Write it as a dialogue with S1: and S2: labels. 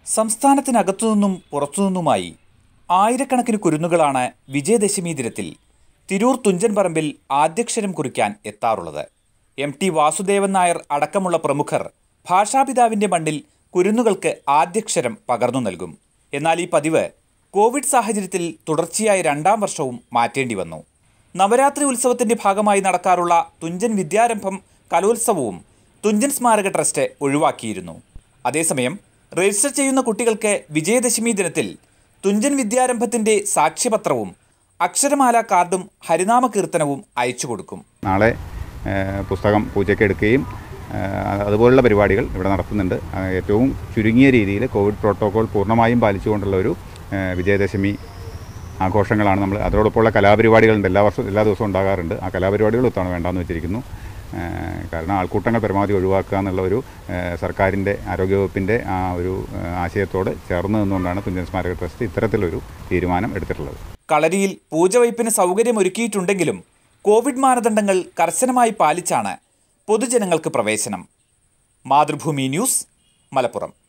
S1: സംസ്ഥാനത്തിനകത്തുനിന്നും പുറത്തുനിന്നുമായി ആയിരക്കണക്കിന് കുരുന്നുകളാണ് വിജയദശമി ദിനത്തിൽ തിരൂർ തുഞ്ചൻ പറമ്പിൽ ആദ്യക്ഷരം കുറിക്കാൻ എത്താറുള്ളത് എം ടി വാസുദേവൻ നായർ അടക്കമുള്ള പ്രമുഖർ ഭാഷാപിതാവിന്റെ മണ്ണിൽ കുരുന്നുകൾക്ക് ആദ്യക്ഷരം പകർന്നു നൽകും എന്നാൽ ഈ പതിവ് കോവിഡ് സാഹചര്യത്തിൽ തുടർച്ചയായ രണ്ടാം വർഷവും മാറ്റേണ്ടി വന്നു നവരാത്രി ഉത്സവത്തിന്റെ ഭാഗമായി നടക്കാറുള്ള തുഞ്ചൻ വിദ്യാരംഭം കലോത്സവവും തുഞ്ചൻ സ്മാരക ട്രസ്റ്റ് ഒഴിവാക്കിയിരുന്നു അതേസമയം രജിസ്റ്റർ ചെയ്യുന്ന കുട്ടികൾക്ക് വിജയദശമി ദിനത്തിൽ തുഞ്ചൻ വിദ്യാരംഭത്തിന്റെ സാക്ഷ്യപത്രവും അക്ഷരമാല കാർഡും ഹരിനാമ കീർത്തനവും അയച്ചു കൊടുക്കും
S2: നാളെ ഏഹ്, പുസ്തകം പൂജയ്ക്ക് എടുക്കുകയും ഏഹ്, അതുപോലുള്ള പരിപാടികൾ ഇവിടെ നടത്തുന്നുണ്ട് ആ, ഏറ്റവും ചുരുങ്ങിയ രീതിയിൽ കോവിഡ് പ്രോട്ടോകോൾ പൂർണ്ണമായും പാലിച്ചുകൊണ്ടുള്ള ഒരു ഏഹ്, വിജയദശമി ആഘോഷങ്ങളാണ് നമ്മൾ അതോടൊപ്പമുള്ള കലാപരിപാടികളുണ്ട് എല്ലാ വർഷവും എല്ലാ ദിവസവും ഉണ്ടാകാറുണ്ട് ആ കലാപരിപാടികൾ ഇത്തവണ വേണ്ടാന്ന് വെച്ചിരിക്കുന്നു ഏഹ്, കാരണം ആൾക്കൂട്ടങ്ങൾ പരമാവധി ഒഴിവാക്കുക എന്നുള്ള ഒരു ഏഹ്, സർക്കാരിൻ്റെ ആരോഗ്യവകുപ്പിൻ്റെ ആ ഒരു ഏഹ്, ആശയത്തോട് ചേർന്ന് നിന്നുകൊണ്ടാണ് തുഞ്ചൻ സ്മാരക ട്രസ്റ്റ് ഇത്തരത്തിലൊരു തീരുമാനം എടുത്തിട്ടുള്ളത്
S1: കളരിയിൽ പൂജവയ്പ്പിന് സൗകര്യമൊരുക്കിയിട്ടുണ്ടെങ്കിലും കോവിഡ് മാനദണ്ഡങ്ങൾ കർശനമായി പാലിച്ചാണ് പൊതുജനങ്ങൾക്ക് പ്രവേശനം മാതൃഭൂമി ന്യൂസ് മലപ്പുറം